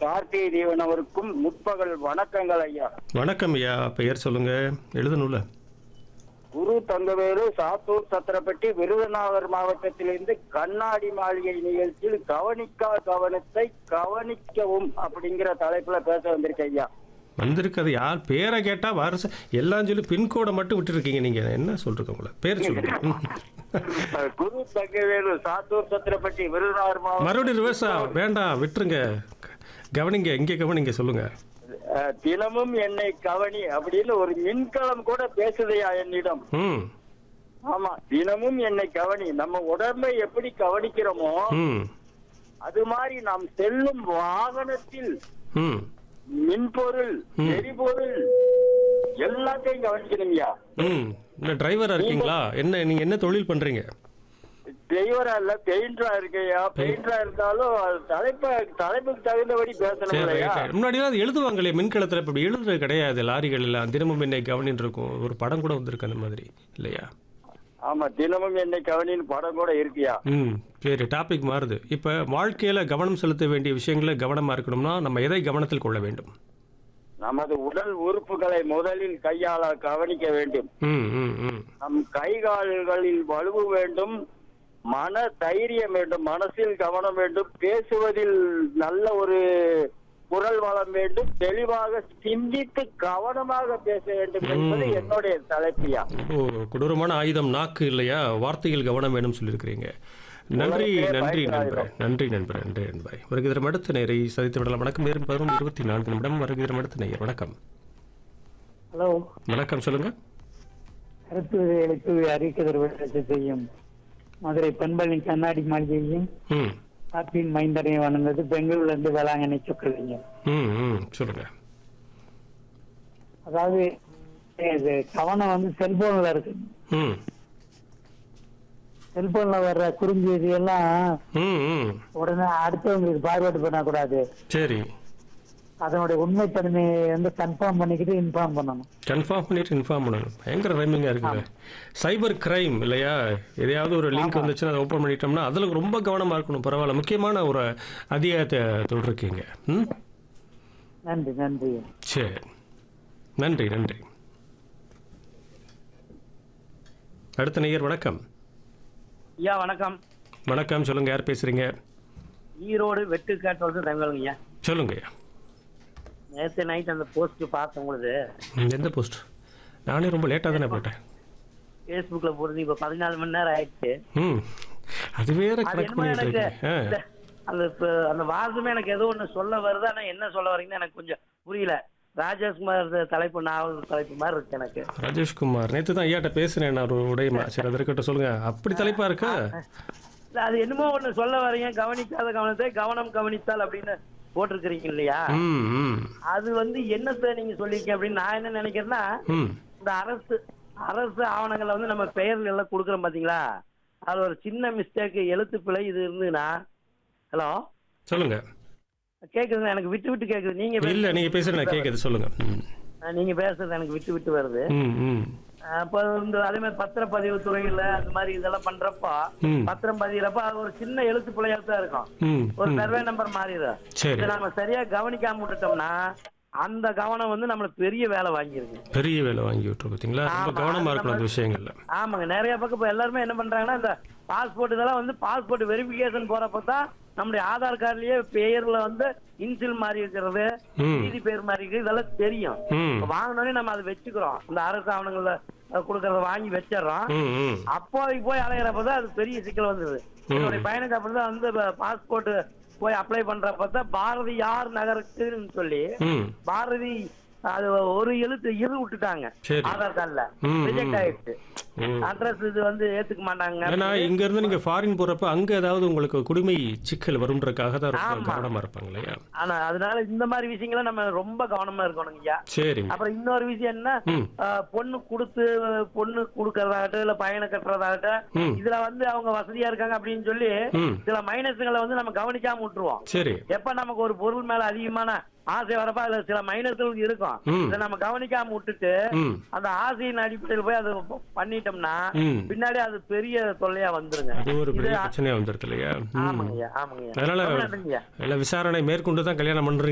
கார்த்திகை தேவன் அவருக்கும் முற்பகல் வணக்கங்கள் ஐயா வணக்கம் ஐயா பெயர் சொல்லுங்க எழுதணும்ல குரு தங்கவேலு சாத்தூர் சத்திரப்பட்டி விருதுநகர் மாவட்டத்திலிருந்து கண்ணாடி மாளிகை நிகழ்ச்சியில் கவனிக்கா கவனத்தை கவனிக்கவும் அப்படிங்கிற தலைப்புல பேச வந்திருக்கேன் ஐயா வந்திருக்கிறது யார் பேரை கேட்டா வருஷம் எல்லாம் சொல்லி பின்கோடை மட்டும் விட்டுருக்கீங்க நீங்க என்ன சொல்றது உங்களை பேர் சொல்லுங்க ம். குரு தங்கவேலு சாத்தூர் சத்திரப்பட்டி விருதுநகர் மாவட்டம் மறுபடியும் ரிவர்ஸா வேண்டாம் விட்டுருங்க கவனிங்க இங்கே கவனிங்க சொல்லுங்க அஹ், தினமும் என்னை கவனி அப்படின்னு ஒரு மின்கலம் கூட பேசுதையா என்னிடம் ம் ஆமா தினமும் என்னை கவனி நம்ம உடம்பை எப்படி கவனிக்கிறோமோ ம் அது மாதிரி நாம் செல்லும் வாகனத்தில் ம் மின்பொருள் எரிபொருள் எல்லாத்தையும் கவனிக்கணும்யா ம் என்ன டிரைவரா இருக்கீங்களா என்ன நீங்க என்ன தொழில் பண்றீங்க டிரைவரா இல்ல பெயிண்டரா இருக்கையா பெயிண்டரா இருந்தாலும் அது தலைப்ப தலைப்புக்கு தகுந்தபடி பேசணும் சரி இல்லையா ரைட் முன்னாடிலாம் அது எழுதுவாங்களே மின்கலத்தில் இப்போ இப்படி எழுதுறது கிடையாது லாரிகள் எல்லாம் தினமும் என்னை கவனின்னு இருக்கும் ஒரு படம் கூட வந்திருக்கு அந்த மாதிரி இல்லையா ஆமா தினமும் என்னை கவனின்னு படம் கூட இருக்கியா ம் சரி டாபிக் மாறுது இப்போ வாழ்க்கையில் கவனம் செலுத்த வேண்டிய விஷயங்களில் கவனமாக இருக்கணும்னா நம்ம எதை கவனத்தில் கொள்ள வேண்டும் நமது உடல் உறுப்புகளை முதலில் கையாள கவனிக்க வேண்டும் ம் ம் ம் நம் கை கால்களில் வலுவு வேண்டும் மன தைரியம் வேண்டும் மனசில் கவனம் வேண்டும் பேசுவதில் நல்ல ஒரு குரல் வளம் வேண்டும் தெளிவாக சிந்தித்து கவனமாக பேச வேண்டும் என்பது என்னுடைய தலைப்பியா ஓ கொடூரமான ஆயுதம் நாக்கு இல்லையா வார்த்தையில் கவனம் வேணும்னு சொல்லியிருக்கிறீங்க நன்றி உலகமே நன்றி பயப்படாதீர்கள். நண்பரே நன்றி நண்பரே நன்றி நண்பரே வருகிற அடுத்த நேரை சதித்து விடலாம் வணக்கம் நேரம் பதினொன்று இருபத்தி நான்கு நிமிடம் வருகிற அடுத்த நேயர் வணக்கம் ஹலோ வணக்கம் சொல்லுங்க கருத்து எழுத்து அறிக்கை விளக்கத்தை செய்யும் மதுரை பெண்பள்ளி கண்ணாடி மாளிகையும் ம் காப்பின் மைந்தரையும் வணங்குவது பெங்களூர்ல இருந்து வேளாங்கண்ணி சொக்கலிங்க ம் ம் சொல்லுங்க அதாவது இது கவனம் வந்து செல்போன்ல இருக்கு ம் செல்போன்ல வர்ற குறுஞ்செய்தி எல்லாம் ம் ம் உடனே அடுத்தவங்களுக்கு ஃபார்வேர்ட் பண்ணக்கூடாது சரி அதனுடைய உண்மைத்தன்மையை வந்து கன்ஃபார்ம் பண்ணிக்கிட்டு இன்ஃபார்ம் பண்ணணும் கன்ஃபார்ம் பண்ணிட்டு இன்ஃபார்ம் பண்ணணும் பயங்கர ரைமிங்காக இருக்குல்ல சைபர் கிரைம் இல்லையா எதையாவது ஒரு லிங்க் வந்துச்சுன்னா அதை ஓப்பன் பண்ணிட்டோம்னா அதில் ரொம்ப கவனமாக இருக்கணும் பரவாயில்ல முக்கியமான ஒரு அதிகாரத்தை தொடர்க்கீங்க ம் நன்றி நன்றி சரி நன்றி நன்றி அடுத்த நேயர் வணக்கம் ஐயா வணக்கம் வணக்கம் சொல்லுங்க யார் பேசுறீங்க ஈரோடு வெட்டுக்காட்டோடு தங்கலுங்க ஐயா சொல்லுங்க நேற்று நைட் அந்த போஸ்ட் பார்த்தேன் உங்களுக்கு ம், எந்த போஸ்ட் நானே ரொம்ப லேட்டாக தானே போட்டேன் ஃபேஸ்புக்ல போடுறது இப்போ பதினாலு மணி நேரம் ஆயிடுச்சு ம் அது வேற அது கணக்கு என்னமோ பண்ணிட்டு எனக்கு இருக்கீங்க ஆ இந்த- அந்த இப்ப அந்த வாசமே எனக்கு ஏதோ ஒண்ணு சொல்ல வருது ஆனா என்ன சொல்ல வரீங்கன்னு எனக்கு கொஞ்சம் புரியல ராஜேஷ்குமார் தலைப்பு நாவல் தலைப்பு மாதிரி இருக்கு எனக்கு ராஜேஷ்குமார் நேற்று தான் ஐயாட்ட பேசுனேன் நான் ஒரு உடையமா சரி அது இருக்கட்டும் சொல்லுங்க அப்படி தலைப்பா இருக்கா இல்ல, அது என்னமோ ஒண்ணு சொல்ல வரீங்க கவனிக்காத கவனத்தை கவனம் கவனித்தால் அப்படின்னு போட்டிருக்கிறீங்க இல்லையா ம் ம் அது வந்து என்னத்தை நீங்க சொல்லிருக்கீங்க அப்படின்னு நான் என்ன நினைக்கிறேன்னா ம் இந்த அரசு அரசு ஆவணங்கள்ல வந்து நம்ம பெயர்கள் எல்லாம் கொடுக்குறோம் பாத்தீங்களா அது ஒரு சின்ன மிஸ்டேக் எழுத்து பிழை இது இருந்ததுன்னா ஹலோ சொல்லுங்க கேக்குதுங்க எனக்கு விட்டு விட்டு கேக்குது நீங்க பேசுறது இல்ல நீங்க பேசுறது நான் கேட்குது சொல்லுங்க ம் அஹ் நீங்க பேசுறது எனக்கு விட்டு விட்டு வருது ம் ம் அஹ் அப்ப இந்த அதே மாதிரி பத்திரப்பதிவு துறையில அந்த மாதிரி இதெல்லாம் பண்றப்போ ம் பத்திரம் பதிகிறப்ப அது ஒரு சின்ன எழுத்து பிழையா தான் இருக்கும் ம் ஒரு ம் சர்வே நம்பர் மாறிடும் சரி இதை நம்ம சரியா கவனிக்காம விட்டுட்டோம்னா அந்த கவனம் வந்து நம்மளுக்கு பெரிய வேலை வாங்கிருக்கு பெரிய வேலை வாங்கி விட்டுரு பார்த்தீங்களா ரொம்ப ஆமா, கவனமா அது இருக்கணும் அந்த விஷயங்கள்ல ஆமாங்க நிறைய பக்கம் இப்போ எல்லாருமே என்ன பண்றாங்கன்னா இந்த பாஸ்போர்ட் இதெல்லாம் வந்து பாஸ்போர்ட் வெரிஃபிகேஷன் போறப்ப தான் நம்முடைய ஆதார் கார்டுலயே பெயர்ல வந்து இன்சில் மாறி இருக்கிறது ம் நீதி பேர் மாறி இருக்கிறது இதெல்லாம் தெரியும் ம் இப்ப வாங்கினோடனே நம்ம அதை வச்சுக்கிறோம் இந்த அரசு ஆவணங்கள்ல அஹ், கொடுக்கறத வாங்கி வச்சிடுறோம் ம் ம் அப்போதைக்கு போய் அலையிறப்பதான் அது பெரிய சிக்கல் வந்தது என்னுடைய பையனுக்கு அப்படிதான் வந்து பாஸ்போர்ட் போய் அப்ளை பண்றப்ப தான் பாரதியார் நகருக்குன்னு சொல்லி ம் பாரதி அது ஒரு எழுத்து இரு விட்டுட்டாங்க சரி ஆதார் கார்டுல ம், ரிஜெக்ட் ம். ஆயிடுச்சு ம் அட்ரஸ் இது வந்து ஏத்துக்க மாட்டாங்க ஏன்னா இங்க இருந்து நீங்க ஃபாரின் போறப்ப அங்க ஏதாவது உங்களுக்கு குடிமை சிக்கல் வரும்ன்றக்காக தான் ரொம்ப ஆமா. கவனமா இருப்பாங்க இல்லையா ஆனா அதனால இந்த மாதிரி விஷயங்களை நம்ம ரொம்ப கவனமா இருக்கணும் ஐயா சரிங்க அப்புறம் இன்னொரு விஷயம் என்ன ம் ஆஹ், பொண்ணு கொடுத்து பொண்ணு கொடுக்கறதாகட்டும் இல்ல பையனை கட்டுறதாகட்டும் ம் இதுல வந்து அவங்க வசதியா இருக்காங்க அப்படின்னு சொல்லி ம் சில மைனஸ்களை வந்து நம்ம கவனிக்காம விட்டுருவோம் சரி எப்ப நமக்கு ஒரு பொருள் மேல அதிகமான ஆசை வரப்ப அதுல சில மைனஸ்கள் இருக்கும் ம். இதை நம்ம கவனிக்காம விட்டுட்டு ம் அந்த ஆசையின் அடிப்படையில் போய் அதை பண்ணிட்டோம்னா ம் பின்னாடி அது பெரிய தொல்லையா வந்துருங்க அது ஒரு பெரிய இது- பிரச்சனையா வந்திருக்கு இல்லையா ம் ஆமாங்கய்யா ஆமாங்கய்யா அதனால ரொம்ப நன்றிங்கய்யா அதனால விசாரணை மேற்கொண்டு தான் கல்யாணம் பண்றீங்க